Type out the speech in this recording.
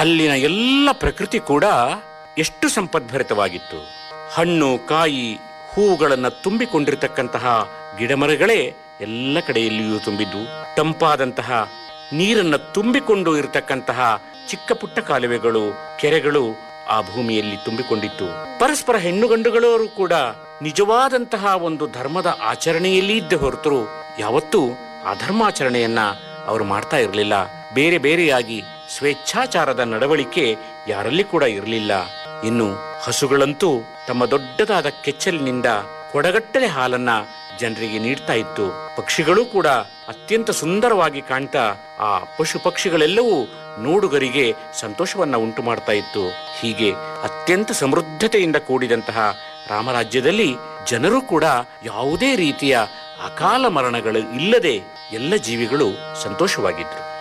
ಅಲ್ಲಿನ ಎಲ್ಲ ಪ್ರಕೃತಿ ಕೂಡ ಎಷ್ಟು ಸಂಪದ್ಭರಿತವಾಗಿತ್ತು ಹಣ್ಣು ಕಾಯಿ ಹೂಗಳನ್ನ ತುಂಬಿಕೊಂಡಿರತಕ್ಕಂತಹ ಗಿಡಮರಗಳೇ ಎಲ್ಲ ಕಡೆಯಲ್ಲಿಯೂ ತುಂಬಿದ್ದು ತಂಪಾದಂತಹ ನೀರನ್ನ ತುಂಬಿಕೊಂಡು ಇರತಕ್ಕಂತಹ ಚಿಕ್ಕ ಪುಟ್ಟ ಕಾಲುವೆಗಳು ಕೆರೆಗಳು ಆ ಭೂಮಿಯಲ್ಲಿ ತುಂಬಿಕೊಂಡಿತ್ತು ಪರಸ್ಪರ ಹೆಣ್ಣು ಗಂಡುಗಳವರು ಕೂಡ ನಿಜವಾದಂತಹ ಒಂದು ಧರ್ಮದ ಆಚರಣೆಯಲ್ಲಿ ಇದ್ದ ಹೊರತು ಯಾವತ್ತೂ ಅಧರ್ಮಾಚರಣೆಯನ್ನ ಅವರು ಮಾಡ್ತಾ ಇರಲಿಲ್ಲ ಬೇರೆ ಬೇರೆಯಾಗಿ ಸ್ವೇಚ್ಛಾಚಾರದ ನಡವಳಿಕೆ ಯಾರಲ್ಲಿ ಕೂಡ ಇರಲಿಲ್ಲ ಇನ್ನು ಹಸುಗಳಂತೂ ತಮ್ಮ ದೊಡ್ಡದಾದ ಕೆಚ್ಚಲಿನಿಂದ ಕೊಡಗಟ್ಟಲೆ ಹಾಲನ್ನ ಜನರಿಗೆ ನೀಡ್ತಾ ಇತ್ತು ಪಕ್ಷಿಗಳು ಕೂಡ ಅತ್ಯಂತ ಸುಂದರವಾಗಿ ಕಾಣ್ತಾ ಆ ಪಶು ಪಕ್ಷಿಗಳೆಲ್ಲವೂ ನೋಡುಗರಿಗೆ ಸಂತೋಷವನ್ನ ಉಂಟು ಮಾಡ್ತಾ ಇತ್ತು ಹೀಗೆ ಅತ್ಯಂತ ಸಮೃದ್ಧತೆಯಿಂದ ಕೂಡಿದಂತಹ ರಾಮರಾಜ್ಯದಲ್ಲಿ ಜನರು ಕೂಡ ಯಾವುದೇ ರೀತಿಯ ಅಕಾಲ ಮರಣಗಳು ಇಲ್ಲದೆ ಎಲ್ಲ ಜೀವಿಗಳು ಸಂತೋಷವಾಗಿದ್ರು